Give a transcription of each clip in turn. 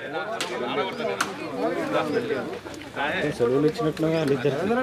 సెలవులు ఇచ్చినట్లుగా వాళ్ళిద్దరు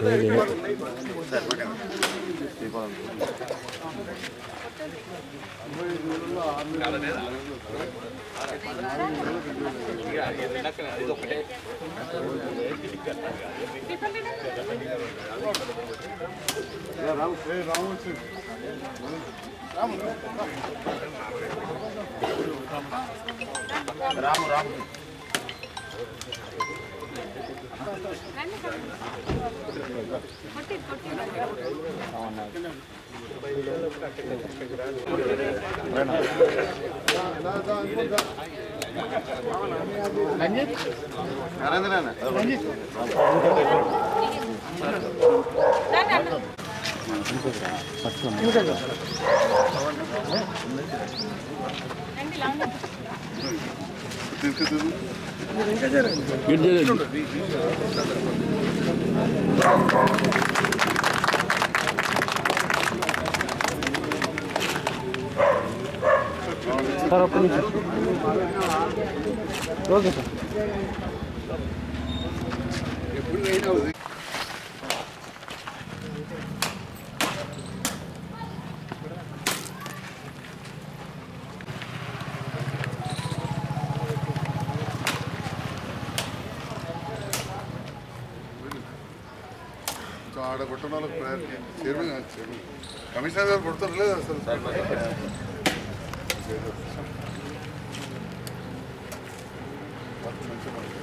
సార్ ఒక్క నిమిషం ఓకే సార్ ఆడ కొట్టిన వాళ్ళకి ప్రయారిటీ చైర్మన్ కాదు, చైర్మన్ కమిషనర్ గారు కొడుతారు లేదు అసలు వర్క్ మంచిగా ఉంది.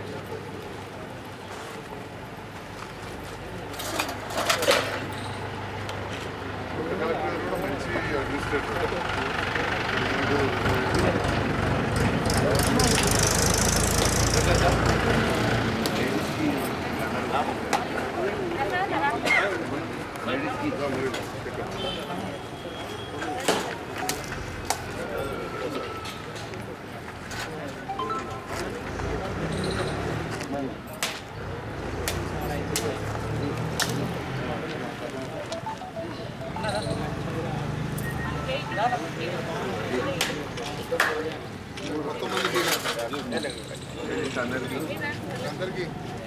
కలెక్టర్ గారు కూడా మంచి అడ్మినిస్ట్రేటర్ అందరికీ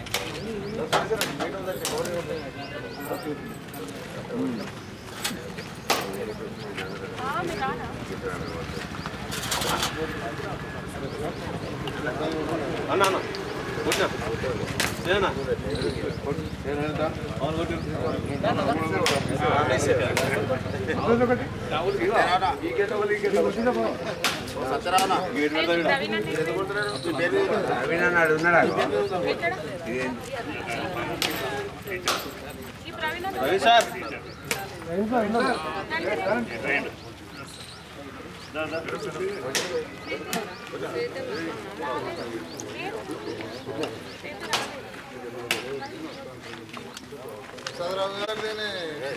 చంద్రబాబు గారిదేనే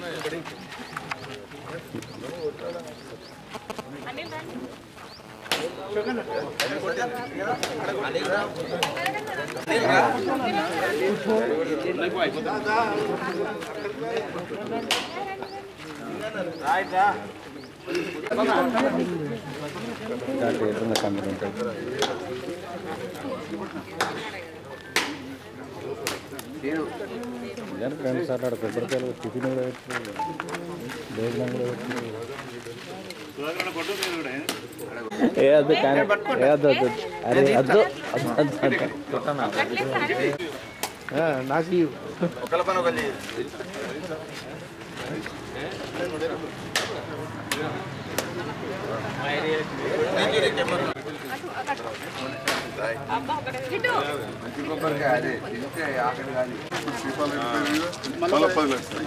దాంట్లో ఎదురుగా కంపెనీ ఉంటుంది ఇద్దరు రెండు సార్లు ఆడ కొబ్బరికాయలు టిఫిన్ కూడా పెట్టి భోజనం కూడా పెట్టి ఏ వద్దు కానీ ఏ వద్దు వద్దు అరే వద్దు వద్దు వద్దు వద్దు ఆ, నాకు ఇవ్వు. మళ్ళీ పది లక్షలు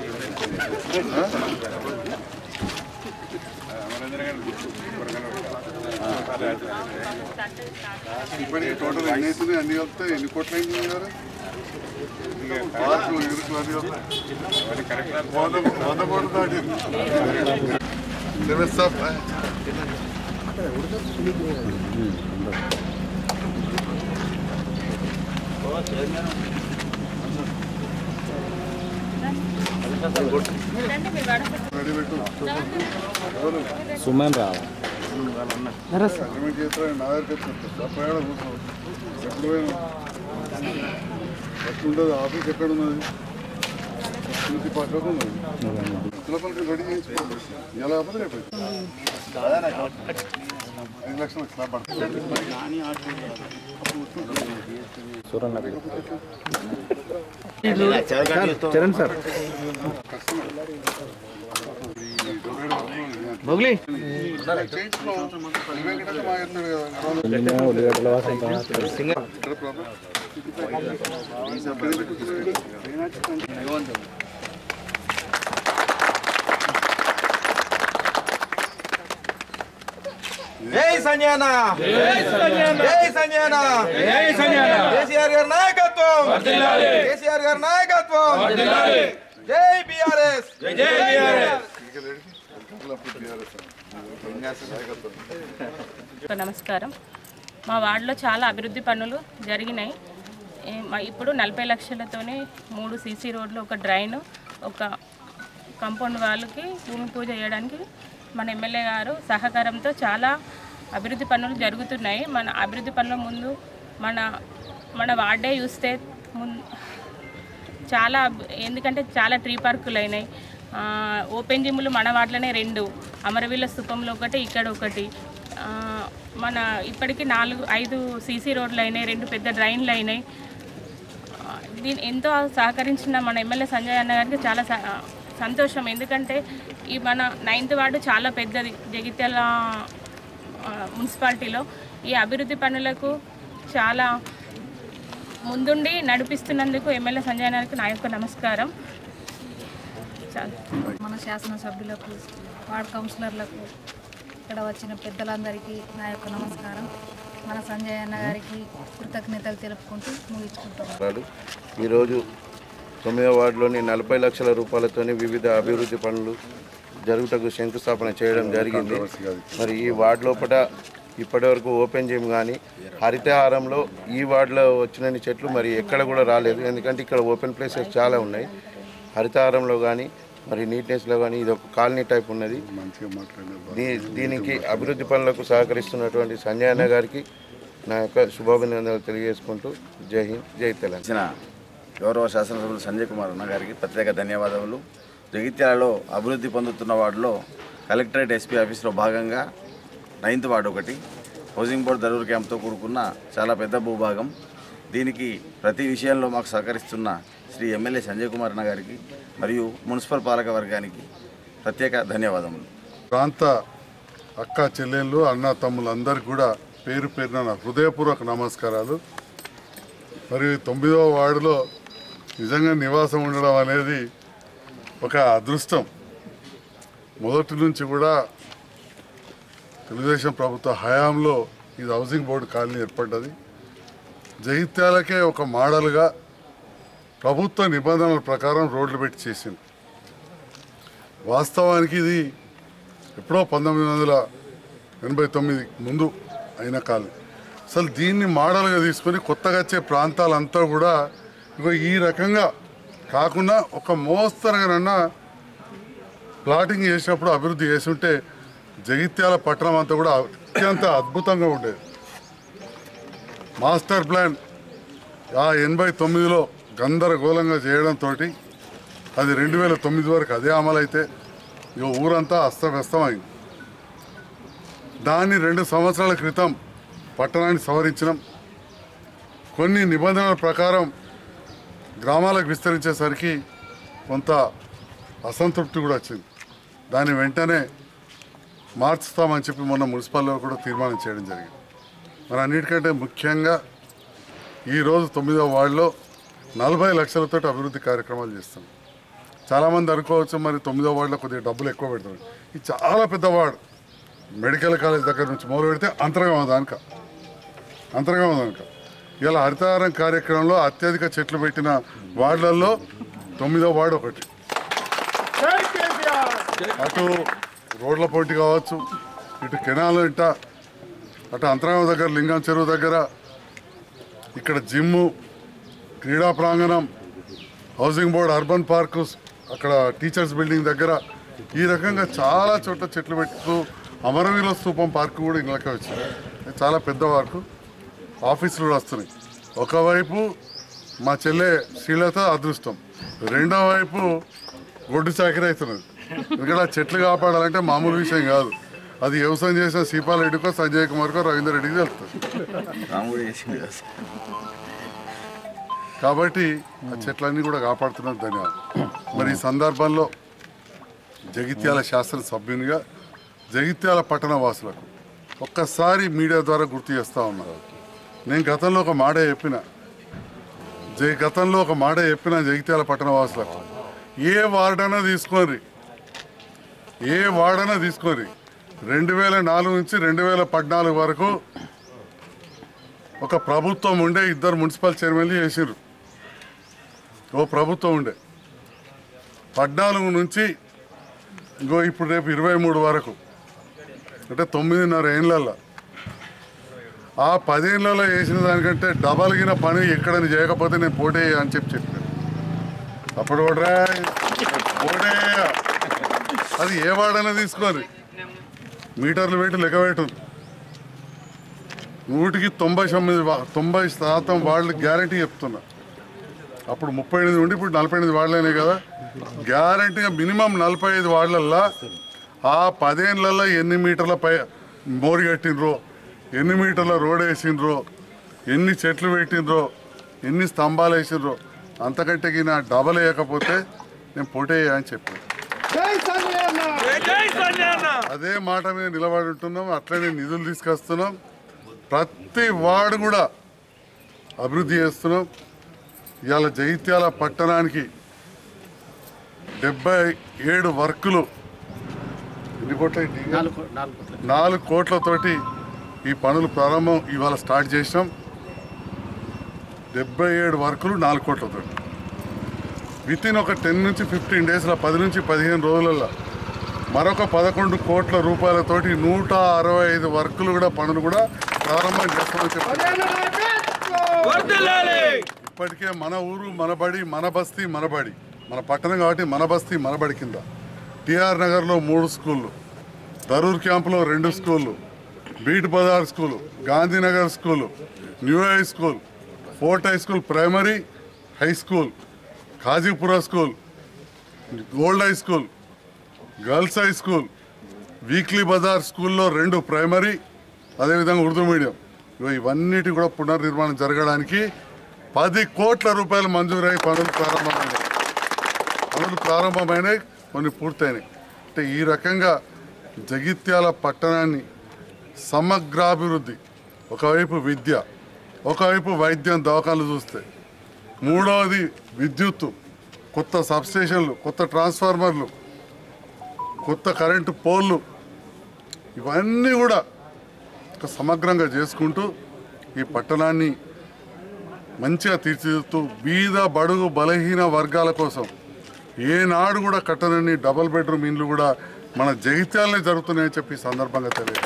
ఇప్పటికి టోటల్ ఎన్ని అవుతుంది అన్ని కలిపితే ఎన్ని కోట్లు అయింది గారు పార్కులు ఇరుకులు అన్ని కలిపితే వంద వంద కోట్లు దాటింది సర్వీస్ సార్ రెడీ పెట్టు సుమన్ రావు అగ్రిమెంట్ చేస్తారా నా దగ్గరికి వచ్చి తప్పయాడ కూర్చో ఎప్పుడు పోయినా ఎక్కడ ఉండదు ఆఫీస్ ఎక్కడ ఉన్నది ఇంటి పక్కకు ఉన్నది లోపలికి రెడీ చేయించుకోండి ఎలా ఆపదు రేపు ఐదు లక్షలు స్లాబ్ పడుతుంది సూరన్న చరణ్ సార్ బొగ్లీ చేయించుకో వెంకటేశ్వర మా ఎత్తాడు కదా నిన్న ఉల్లిగడ్డల వాసన ఇక్కడ ప్రాబ్లం ఇక్కడ పెట్టుకున్నాడు జై సంజయన జై సంజయన కేసీఆర్ గారి నాయకత్వం కేసీఆర్ గారి నాయకత్వం జై బిఆర్ఎస్ జై బిఆర్ఎస్ నమస్కారం మా వార్డులో చాలా అభివృద్ధి పనులు జరిగినాయి ఏ, మా ఇప్పుడు నలభై లక్షలతోనే మూడు సీసీ రోడ్లు ఒక డ్రైన్ ఒక కాంపౌండ్ వాళ్ళకి భూమి పూజ చేయడానికి మన ఎమ్మెల్యే గారు సహకారంతో చాలా అభివృద్ధి పనులు జరుగుతున్నాయి మన అభివృద్ధి పనుల ముందు మన మన వార్డే చూస్తే ముం చాలా అబ్- ఎందుకంటే చాలా ట్రీ పార్కులు అయినాయి ఆ, ఓపెన్ జిమ్లు మన వాటిలోనే రెండు అమరవీల స్థూపంలో ఒకటి ఇక్కడ ఒకటి ఆ, మన ఇప్పటికి నాలుగు ఐదు సీసీ రోడ్లు అయినాయి రెండు పెద్ద డ్రైన్లు అయినాయి ఆ, దీని ఎంతో సహకరించిన మన ఎమ్మెల్యే సంజయ్ అన్న గారికి చాలా స- సంతోషం ఎందుకంటే ఈ మన నైన్త్ వార్డు చాలా పెద్దది జగిత్యాల ఆ, మున్సిపాలిటీలో ఈ అభివృద్ధి పనులకు చాలా ముందుండి నడిపిస్తున్నందుకు ఎమ్మెల్యే సంజయ్ గారికి నా యొక్క నమస్కారం చాలా మన శాసనసభ్యులకు వార్డ్ కౌన్సిలర్లకు ఇక్కడ వచ్చిన పెద్దలందరికీ నా యొక్క నమస్కారం మన సంజయ్ అన్న గారికి కృతజ్ఞతలు తెలుపుకుంటూ ముగించుకుంటున్నాను సంవత్సరాలు ఈరోజు తొమ్మిదవ వార్డులోని నలభై లక్షల రూపాయలతోని వివిధ అభివృద్ధి పనులు జరుగుటకు శంకుస్థాపన చేయడం జరిగింది మరి ఈ వార్డు లోపల ఇప్పటివరకు ఓపెన్ జిమ్ కానీ హరితహారంలో ఈ వార్డులో వచ్చినన్ని చెట్లు మరి ఎక్కడ కూడా రాలేదు ఎందుకంటే ఇక్కడ ఓపెన్ ప్లేసెస్ చాలా ఉన్నాయి హరితహారంలో కానీ మరి నీట్నెస్లో కానీ ఇది ఒక కాలనీ టైప్ ఉన్నది మంచిగా మాట్లాడినారు దీ దీనికి అభివృద్ధి పనులకు సహకరిస్తున్నటువంటి సంజయ్ అన్న గారికి నా యొక్క శుభాభినందనలు తెలియజేసుకుంటూ జై హింద్ జై తెలంగాణ ఇచ్చిన గౌరవ శాసనసభ్యులు సంజయ్ కుమార్ అన్న గారికి ప్రత్యేక ధన్యవాదములు జగిత్యాలలో అభివృద్ధి పొందుతున్న వార్డులో కలెక్టరేట్ ఎస్పీ ఆఫీస్లో భాగంగా నైన్త్ వార్డు ఒకటి హౌసింగ్ బోర్డు దరూర్ క్యాంప్తో కూడుకున్న చాలా పెద్ద భూభాగం దీనికి ప్రతి విషయంలో మాకు సహకరిస్తున్న శ్రీ ఎమ్మెల్యే సంజయ్ కుమార్ అన్న గారికి మరియు మున్సిపల్ పాలక వర్గానికి ప్రత్యేక ధన్యవాదములు ప్రాంత అక్క చెల్లెళ్ళు అన్న తమ్ములందరికీ కూడా పేరు పేరున నా హృదయపూర్వక నమస్కారాలు మరి తొమ్మిదవ వార్డులో నిజంగా నివాసం ఉండడం అనేది ఒక అదృష్టం మొదటి నుంచి కూడా తెలుగుదేశం ప్రభుత్వ హయాంలో ఇది హౌసింగ్ బోర్డు కాలనీ ఏర్పడ్డది జగిత్యాలకే ఒక మోడల్గా ప్రభుత్వ నిబంధనల ప్రకారం రోడ్లు పెట్టి చేసింది వాస్తవానికి ఇది ఎప్పుడో పంతొమ్మిది వందల ఎనభై తొమ్మిది ముందు అయిన కాలం అసలు దీన్ని మోడల్గా తీసుకొని కొత్తగా వచ్చే ప్రాంతాలంతా కూడా ఇగో ఈ రకంగా కాకుండా ఒక మోస్తరుగానన్నా ప్లాటింగ్ చేసినప్పుడు అభివృద్ధి చేసి ఉంటే జగిత్యాల పట్టణం అంతా కూడా అత్యంత అద్భుతంగా ఉండేది మాస్టర్ ప్లాన్ ఆ ఎనభై తొమ్మిదిలో గందరగోళంగా చేయడంతో అది రెండు వేల తొమ్మిది వరకు అదే అమలైతే ఇక ఊరంతా అస్తవ్యస్తమైంది దాన్ని రెండు సంవత్సరాల క్రితం పట్టణాన్ని సవరించినాం కొన్ని నిబంధనల ప్రకారం గ్రామాలకు విస్తరించేసరికి కొంత అసంతృప్తి కూడా వచ్చింది దాన్ని వెంటనే మార్చుతామని చెప్పి మొన్న మున్సిపల్లో కూడా తీర్మానం చేయడం జరిగింది మరి అన్నిటికంటే ముఖ్యంగా ఈరోజు తొమ్మిదవ వార్డులో నలభై లక్షలతో అభివృద్ధి కార్యక్రమాలు చేస్తాం చాలామంది అనుకోవచ్చు మరి తొమ్మిదో వార్డులో కొద్దిగా డబ్బులు ఎక్కువ పెడతారు ఇది చాలా పెద్ద వార్డు మెడికల్ కాలేజ్ దగ్గర నుంచి మొదలు పెడితే అంతర్గమ దానిక అంతర్గమ దానిక ఇలా హరితహారం కార్యక్రమంలో అత్యధిక చెట్లు పెట్టిన వార్డులలో తొమ్మిదో వార్డు ఒకటి అటు రోడ్ల పోటీ కావచ్చు ఇటు కెనాల్ ఇంట అటు అంతరామ దగ్గర లింగం చెరువు దగ్గర ఇక్కడ జిమ్ము క్రీడా ప్రాంగణం హౌసింగ్ బోర్డ్ అర్బన్ పార్కు అక్కడ టీచర్స్ బిల్డింగ్ దగ్గర ఈ రకంగా చాలా చోట్ల చెట్లు పెట్టుతూ అమరవీరుల స్తూపం పార్క్ కూడా ఇంట్లోకే వచ్చింది చాలా పెద్ద పార్కు ఆఫీసులు కూడా వస్తున్నాయి ఒకవైపు మా చెల్లె శ్రీలత అదృష్టం రెండో వైపు గొడ్డు చాకరీ అవుతున్నది ఎందుకంటే ఆ చెట్లు కాపాడాలంటే మామూలు విషయం కాదు అది వ్యవసాయం చేసిన సీపాల్ రెడ్డికో సంజయ్ కుమార్కో రవీందర్ రెడ్డికి తెలుస్తుంది రాముడు చేసింది కదా సార్. కాబట్టి ఆ చెట్లన్నీ కూడా కాపాడుతున్నారు ధన్యవాదాలు మరి ఈ సందర్భంలో జగిత్యాల శాసనసభ్యునిగా జగిత్యాల పట్టణ వాసులకు ఒక్కసారి మీడియా ద్వారా గుర్తు చేస్తా ఉన్నారు నేను గతంలో ఒక మాట చెప్పిన జై గతంలో ఒక మాట చెప్పిన జగిత్యాల పట్టణ వాసులకు ఏ వార్డైనా తీసుకోరి ఏ వార్డైనా తీసుకోరి రెండు వేల నాలుగు నుంచి రెండు వేల పద్నాలుగు వరకు ఒక ప్రభుత్వం ఉండే ఇద్దరు మున్సిపల్ చైర్మన్లు చేసిర్రు ఓ ప్రభుత్వం ఉండే పద్నాలుగు నుంచి ఇంకో ఇప్పుడు రేపు ఇరవై మూడు వరకు అంటే తొమ్మిదిన్నర ఏళ్ళల్లో ఆ పదేళ్లలో వేసిన దానికంటే డబల్గిన పని ఎక్కడని చేయకపోతే నేను పోటీ అని చెప్పి చెప్పాను అప్పుడు కూడా పోటీ అది ఏ వాడైనా తీసుకొని మీటర్లు పెట్టి లెక్క పెట్టు నూటికి తొంభై తొమ్మిది వా- తొంభై శాతం వాళ్ళు గ్యారంటీ చెప్తున్నా అప్పుడు ముప్పై ఎనిమిది ఉండి ఇప్పుడు నలభై ఎనిమిది వాడలేనే కదా గ్యారంటీగా మినిమం నలభై ఐదు వార్డులల్లో ఆ పదేళ్ళల్లో ఎన్ని మీటర్ల పై మోరి కట్టినరో ఎన్ని మీటర్ల రోడ్ వేసిండ్రో ఎన్ని చెట్లు పెట్టినరో ఎన్ని స్తంభాలు వేసిండ్రో అంతకంటే నా డబల్ వేయకపోతే నేను పోటీ అని చెప్పాను అదే మాట మీద నిలబడి ఉంటున్నాం అట్లనే నిధులు తీసుకొస్తున్నాం ప్రతి వార్డు కూడా అభివృద్ధి చేస్తున్నాం ఇవాళ జగిత్యాల పట్టణానికి డెబ్బై ఏడు వర్కులు ఎన్ని కోట్ల అయింది? నాలుగు కోట్లతోటి ఈ పనులు ప్రారంభం ఇవాళ స్టార్ట్ చేసినాం డెబ్బై ఏడు వర్కులు నాలుగు కోట్లతోటి విత్ ఇన్ ఒక టెన్ నుంచి ఫిఫ్టీన్ డేస్లో పది నుంచి పదిహేను రోజులలో మరొక పదకొండు కోట్ల రూపాయలతోటి నూట అరవై ఐదు వర్కులు కూడా పనులు కూడా ప్రారంభం చేస్తామని చెప్పారు ఇప్పటికే మన ఊరు మన బడి మన బస్తీ మన బడి మన పట్టణం కాబట్టి మన బస్తీ మన బడి కింద టిఆర్ నగర్లో మూడు స్కూళ్ళు దరూర్ క్యాంపులో రెండు స్కూళ్ళు beat Bazar school Gandhinagar school new high school fort high school primary high school Khajipura school gold high school girls high school weekly Bazar స్కూల్లో రెండు ప్రైమరీ అదేవిధంగా ఉర్దూ మీడియం ఇగో ఇవన్నిటి కూడా పునర్నిర్మాణం జరగడానికి పది కోట్ల రూపాయలు మంజూరై పనులు ప్రారంభమైనాయి పనులు ప్రారంభమైనాయి కొన్ని పూర్తయినాయి అంటే ఈ రకంగా జగిత్యాల పట్టణాన్ని సమగ్రాభివృద్ధి ఒకవైపు విద్య ఒకవైపు వైద్యం దవాఖానలు చూస్తే మూడవది విద్యుత్తు కొత్త సబ్స్టేషన్లు కొత్త ట్రాన్స్ఫార్మర్లు కొత్త కరెంటు పోల్లు ఇవన్నీ కూడా ఒక సమగ్రంగా చేసుకుంటూ ఈ పట్టణాన్ని మంచిగా తీర్చిదిద్దుతూ బీద బడుగు బలహీన వర్గాల కోసం ఏనాడు కూడా కట్టనని డబుల్ బెడ్రూమ్ ఇండ్లు కూడా మన జగిత్యాలనే జరుగుతున్నాయని చెప్పి ఈ సందర్భంగా తెలియదు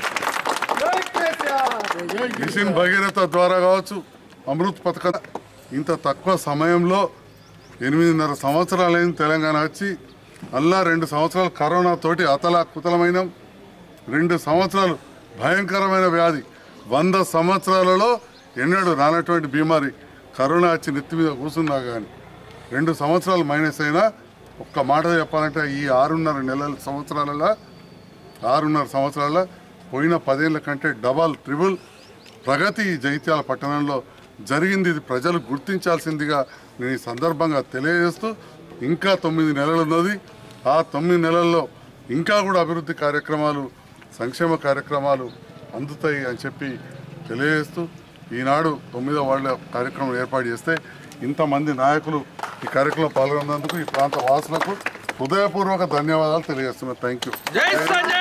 మిషన్ భగీరథ ద్వారా కావచ్చు అమృత్ పథకం ఇంత తక్కువ సమయంలో ఎనిమిదిన్నర సంవత్సరాలైంది తెలంగాణ వచ్చి అల్లా రెండు సంవత్సరాలు కరోనా తోటి అతలా కుతలమైన రెండు సంవత్సరాలు భయంకరమైన వ్యాధి వంద సంవత్సరాలలో ఎన్నడూ రానటువంటి బీమారి కరోనా వచ్చి నెత్తి మీద కూర్చున్నా కానీ రెండు సంవత్సరాలు మైనస్ అయినా ఒక్క మాట చెప్పాలంటే ఈ ఆరున్నర నెలల సంవత్సరాలలో ఆరున్నర సంవత్సరాల పోయిన పదేళ్ల కంటే డబల్ ట్రిపుల్ ప్రగతి ఈ జగిత్యాల పట్టణంలో జరిగింది ఇది ప్రజలు గుర్తించాల్సిందిగా నేను ఈ సందర్భంగా తెలియజేస్తూ ఇంకా తొమ్మిది నెలలు ఉన్నది ఆ తొమ్మిది నెలల్లో ఇంకా కూడా అభివృద్ధి కార్యక్రమాలు సంక్షేమ కార్యక్రమాలు అందుతాయి అని చెప్పి తెలియజేస్తూ ఈనాడు తొమ్మిదో వాళ్ళ కార్యక్రమం ఏర్పాటు చేస్తే ఇంతమంది నాయకులు ఈ కార్యక్రమంలో పాల్గొన్నందుకు ఈ ప్రాంత వాసులకు హృదయపూర్వక ధన్యవాదాలు తెలియజేస్తున్నాను థ్యాంక్ యూ